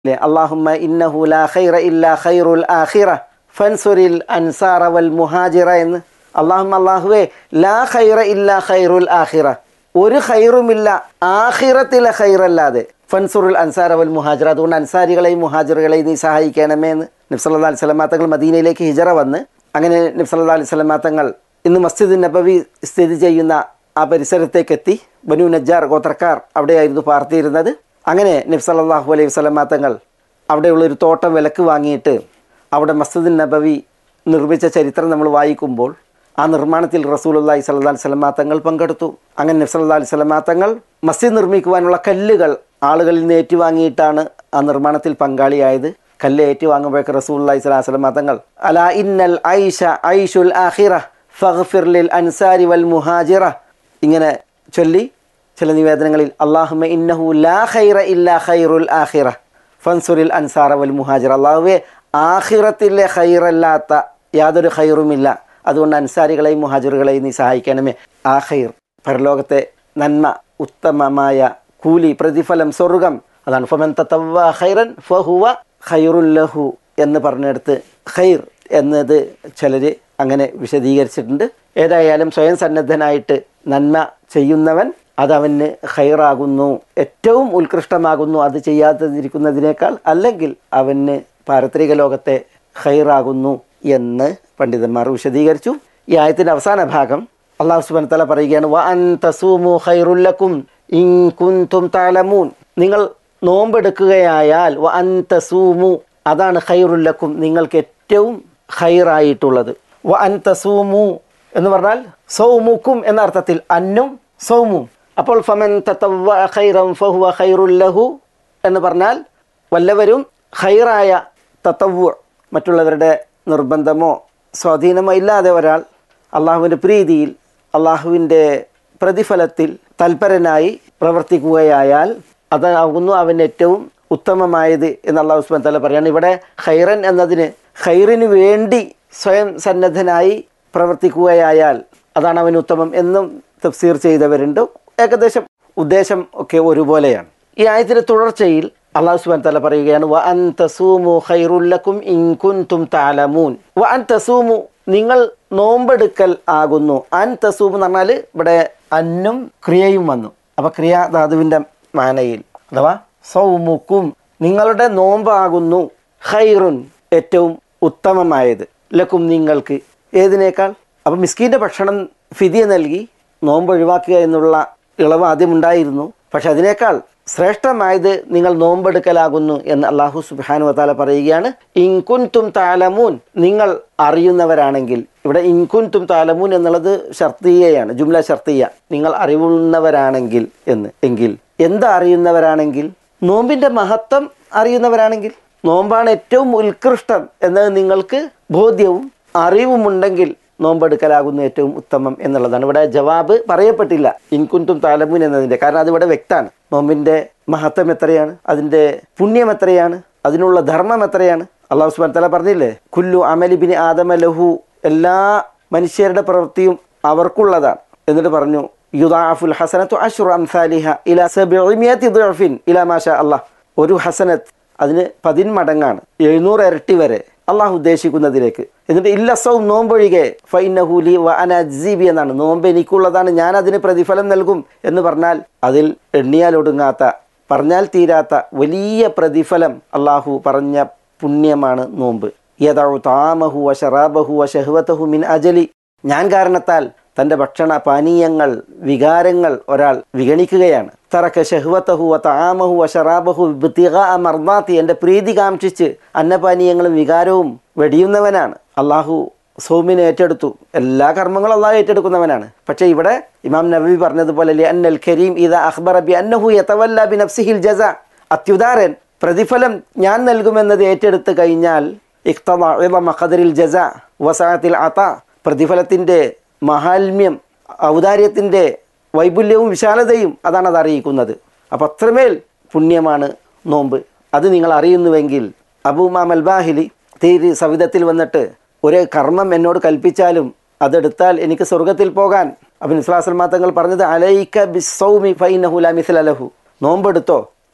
ലെ അള്ളാഹുമ്മ ഇന്നഹു ലാ ഖൈറ ഇല്ലാ ഖൈറുൽ ആഖിറ ഫൻസുരിൽ അൻസാറ വൽ മുഹാജിറ എന്ന് അള്ളാഹുമ്മ അള്ളാഹുവേ ലാ ഖൈറ ഇല്ലാ ഖൈറുൽ ആഖിറ ഒരു ഖൈറുമില്ല ആഖിറത്തിലെ ഖൈറല്ലാതെ ഫൻസുറുൽ അൻസാർ വൽ മുഹാജിറ അതുകൊണ്ട് അൻസാരികളെയും മുഹാജിറുകളെയും നീ സഹായിക്കണമേ എന്ന് നബ്സല്ലാ അലൈഹി സ്വലമാ തങ്ങൾ മദീനയിലേക്ക് ഹിജറ വന്ന് അങ്ങനെ നബ്സല്ലാ അലൈഹി സ്വലമാ തങ്ങൾ ഇന്ന് മസ്ജിദ് നബവി സ്ഥിതി ചെയ്യുന്ന ആ പരിസരത്തേക്ക് എത്തി ബനു നജ്ജാർ ഗോത്രക്കാർ അവിടെയായിരുന്നു പാർത്തിയിരുന്നത് അങ്ങനെ നബ്സല്ലാഹു അലൈഹി വസല്ലമ തങ്ങൾ അവിടെയുള്ളൊരു തോട്ടം വിലക്ക് വാങ്ങിയിട്ട് അവിടെ മസ്ജിദ് നബവി നിർമ്മിച്ച ചരിത്രം നമ്മൾ വായിക്കുമ്പോൾ ആ നിർമ്മാണത്തിൽ റസൂലുള്ളാഹി സ്വല്ലല്ലാഹി അലൈഹി വസല്ലമ തങ്ങൾ പങ്കെടുത്തു അങ്ങനെ നബി സല്ലല്ലാഹി അലൈഹി വസല്ലമ തങ്ങൾ മസ്ജിദ് നിർമ്മിക്കുവാനുള്ള കല്ലുകൾ ആളുകളിൽ നിന്ന് ഏറ്റുവാങ്ങിയിട്ടാണ് ആ നിർമ്മാണത്തിൽ പങ്കാളിയായത് കല്ല് ഏറ്റുവാങ്ങുമ്പോഴേക്ക് റസൂലുള്ളാഹി സ്വല്ലല്ലാഹി അലൈഹി വസല്ലമ തങ്ങൾ അലാ ഇന്നൽ ഐഷ ഐഷുൽ ആഖിറ ഫഗ്ഫിർ ലിൽ അൻസാരി വൽ മുഹാജിറ ഇങ്ങനെ ചൊല്ലി ചില നിവേദനങ്ങളിൽ അള്ളാഹുമ ഇന്നഹു ലാ ഖൈറ ഇല്ലാ ഖൈറുൽ ആഖിറ ഫൻസുരിൽ അൻസാറ വൽ മുഹാജിർ അള്ളാഹുവെ ആഖിറത്തിലെ ഖൈറല്ലാത്ത യാതൊരു ഖൈറുമില്ല അതുകൊണ്ട് അൻസാരികളെയും മുഹാജിറുകളെയും നീ സഹായിക്കണമേ ആ ഖൈർ പരലോകത്തെ നന്മ ഉത്തമമായ കൂലി പ്രതിഫലം സ്വർഗം അതാണ് ഫമൻ തത്തവ്വ ഖൈറൻ ഫഹുവ ഖൈറുല്ലഹു എന്ന് പറഞ്ഞെടുത്ത് ഖൈർ എന്നത് ചിലർ അങ്ങനെ വിശദീകരിച്ചിട്ടുണ്ട് ഏതായാലും സ്വയം സന്നദ്ധനായിട്ട് നന്മ ചെയ്യുന്നവൻ അതവന് ഖൈറാകുന്നു ഏറ്റവും ഉത്കൃഷ്ടമാകുന്നു അത് ചെയ്യാതിരിക്കുന്നതിനേക്കാൾ അല്ലെങ്കിൽ അവന് പാരത്രിക ലോകത്തെ ഖൈറാകുന്നു എന്ന് പണ്ഡിതന്മാർ വിശദീകരിച്ചു ഈ ആയത്തിൻ്റെ അവസാന ഭാഗം അള്ളാഹു സുബൻ തല പറയുകയാണ് വ അൻ തസൂമു ഖൈറുല്ലക്കും ഇൻ കുന്തും താലമൂൻ നിങ്ങൾ നോമ്പെടുക്കുകയായാൽ വ അൻ തസൂമു അതാണ് ഖൈറുല്ലക്കും നിങ്ങൾക്ക് ഏറ്റവും ഖൈറായിട്ടുള്ളത് വ അൻ തസൂമു എന്ന് പറഞ്ഞാൽ സൗമുക്കും എന്ന അർത്ഥത്തിൽ അന്നും സൗമും അപ്പോൾ ഫമൻ തത്തവ്വ ഖൈറം ഫഹുവ ഖൈറുല്ലഹു എന്ന് പറഞ്ഞാൽ വല്ലവരും ഖൈറായ തത്തവ്വ മറ്റുള്ളവരുടെ നിർബന്ധമോ സ്വാധീനമോ ഇല്ലാതെ ഒരാൾ അള്ളാഹുവിൻ്റെ പ്രീതിയിൽ അള്ളാഹുവിൻ്റെ പ്രതിഫലത്തിൽ തൽപരനായി പ്രവർത്തിക്കുകയായാൽ അതാകുന്നു അവന് ഏറ്റവും ഉത്തമമായത് എന്ന് അള്ളാഹു ഉസ്മാൻ തല പറയാണ് ഇവിടെ ഖൈറൻ എന്നതിന് ഖൈറിന് വേണ്ടി സ്വയം സന്നദ്ധനായി പ്രവർത്തിക്കുകയായാൽ അതാണ് അവന് ഉത്തമം എന്നും തഫ്സീർ ചെയ്തവരുണ്ട് ഏകദേശം ഉദ്ദേശം ഒക്കെ ഒരുപോലെയാണ് ഈ ആയത്തിൻ്റെ തുടർച്ചയിൽ അള്ളാഹു സുബാൻ തല പറയുകയാണ് വ അൻ തസൂമു ഖൈറുല്ലക്കും ഇൻ കുൻതും താലമൂൻ വ അൻ തസൂമു നിങ്ങൾ നോമ്പെടുക്കൽ ആകുന്നു അൻ തസൂമു എന്ന് പറഞ്ഞാൽ ഇവിടെ അന്നും ക്രിയയും വന്നു അപ്പോൾ ക്രിയാധാതുവിൻ്റെ മാനയിൽ അഥവാ സൗമുക്കും നിങ്ങളുടെ നോമ്പാകുന്നു ഖൈറുൻ ഏറ്റവും ഉത്തമമായത് ലക്കും നിങ്ങൾക്ക് ഏതിനേക്കാൾ അപ്പം മിസ്കീൻ്റെ ഭക്ഷണം ഫിദിയ നൽകി നോമ്പ് ഒഴിവാക്കുക എന്നുള്ള ഇളവ് ആദ്യം ഉണ്ടായിരുന്നു പക്ഷെ അതിനേക്കാൾ ശ്രേഷ്ഠമായത് നിങ്ങൾ നോമ്പെടുക്കലാകുന്നു എന്ന് അള്ളാഹു സുബാനു വത്താല പറയുകയാണ് ഇൻകുൻതും താലമൂൻ നിങ്ങൾ അറിയുന്നവരാണെങ്കിൽ ഇവിടെ ഇൻകുൻതും താലമൂൻ എന്നുള്ളത് ഷർത്തീയയാണ് ജുംല ഷർത്തീയ നിങ്ങൾ അറിവുന്നവരാണെങ്കിൽ എന്ന് എങ്കിൽ എന്താ അറിയുന്നവരാണെങ്കിൽ നോമ്പിൻ്റെ മഹത്വം അറിയുന്നവരാണെങ്കിൽ നോമ്പാണ് ഏറ്റവും ഉത്കൃഷ്ടം എന്നത് നിങ്ങൾക്ക് ബോധ്യവും അറിവുമുണ്ടെങ്കിൽ നോമ്പെടുക്കലാകുന്നു ഏറ്റവും ഉത്തമം എന്നുള്ളതാണ് ഇവിടെ ജവാബ് പറയപ്പെട്ടില്ല ഇൻകുന്തും താലമൂൻ എന്നതിൻ്റെ കാരണം അതിവിടെ വ്യക്തമാണ് നോമ്പിൻ്റെ മഹത്വം എത്രയാണ് അതിൻ്റെ പുണ്യം എത്രയാണ് അതിനുള്ള ധർമ്മം എത്രയാണ് അള്ളാഹു സുബാൻ തല പറഞ്ഞില്ലേ കുല്ലു അമലിബിന് ആദമ ലഹു എല്ലാ മനുഷ്യരുടെ പ്രവൃത്തിയും അവർക്കുള്ളതാണ് എന്നിട്ട് പറഞ്ഞു യുദാഫുൽ ഹസനത്തു അഷുർ അംസാലിഹ ഇല സബിഅമിയത്തി ദുഅഫിൻ ഇല മാഷ അള്ളാഹ് ഒരു ഹസനത്ത് അതിന് പതിന്മടങ്ങാണ് എഴുന്നൂറ് ഇരട്ടി വരെ അള്ളാഹു ഉദ്ദേശിക്കുന്നതിലേക്ക് എന്നിട്ട് ഇല്ലസവും നോമ്പൊഴികെ ഫൈനഹൂലി വ അനജീബി എന്നാണ് നോമ്പ് എനിക്കുള്ളതാണ് ഞാൻ അതിന് പ്രതിഫലം നൽകും എന്ന് പറഞ്ഞാൽ അതിൽ എണ്ണിയാൽ ഒടുങ്ങാത്ത പറഞ്ഞാൽ തീരാത്ത വലിയ പ്രതിഫലം അള്ളാഹു പറഞ്ഞ പുണ്യമാണ് നോമ്പ് യദാവു താമഹു വ ഷറാബഹു വ ഷഹ്വത്തഹു മിൻ അജലി ഞാൻ കാരണത്താൽ തൻ്റെ ഭക്ഷണ പാനീയങ്ങൾ വികാരങ്ങൾ ഒരാൾ വിഗണിക്കുകയാണ് തറക്ക ഷഹ്വത്തഹു വ താമഹു വ ഷറാബഹു ബിത്തിഗ മർദാത്തി എൻ്റെ പ്രീതി കാംക്ഷിച്ച് അന്നപാനീയങ്ങളും വികാരവും വെടിയുന്നവനാണ് അള്ളാഹു സൗമിനെ ഏറ്റെടുത്തു എല്ലാ കർമ്മങ്ങളും അള്ളാഹു ഏറ്റെടുക്കുന്നവനാണ് പക്ഷേ ഇവിടെ ഇമാം നബി പറഞ്ഞതുപോലെ ലി അന്നൽ കരീം ഇദ അഖ്ബറ ബി അന്നഹു യതവല്ല ബി നഫ്സിഹിൽ ജസ അത്യുദാരൻ പ്രതിഫലം ഞാൻ നൽകുമെന്നത് ഏറ്റെടുത്ത് കഴിഞ്ഞാൽ ഇഖ്തദ ഇളമ ഖദറിൽ ജസ വസാത്തിൽ അത പ്രതിഫലത്തിൻ്റെ മഹാത്മ്യം ഔദാര്യത്തിൻ്റെ വൈപുല്യവും വിശാലതയും അതാണ് അത് അറിയിക്കുന്നത് അപ്പം അത്രമേൽ പുണ്യമാണ് നോമ്പ് അത് നിങ്ങൾ അറിയുന്നുവെങ്കിൽ അബൂമാ മൽബാഹിലി തീരി സവിധത്തിൽ വന്നിട്ട് ഒരു കർമ്മം എന്നോട് കൽപ്പിച്ചാലും അതെടുത്താൽ എനിക്ക് സ്വർഗത്തിൽ പോകാൻ അപ്പം ഇസ്ലാസൽമാ തങ്ങൾ പറഞ്ഞത് അലൈക്ക ബിസൗമി ഫൈനഹു ലാ മിസ്ല ലഹു നോമ്പെടുത്തോ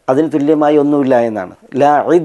അതിന് തുല്യമായി ഒന്നുമില്ല എന്നാണ് ലാ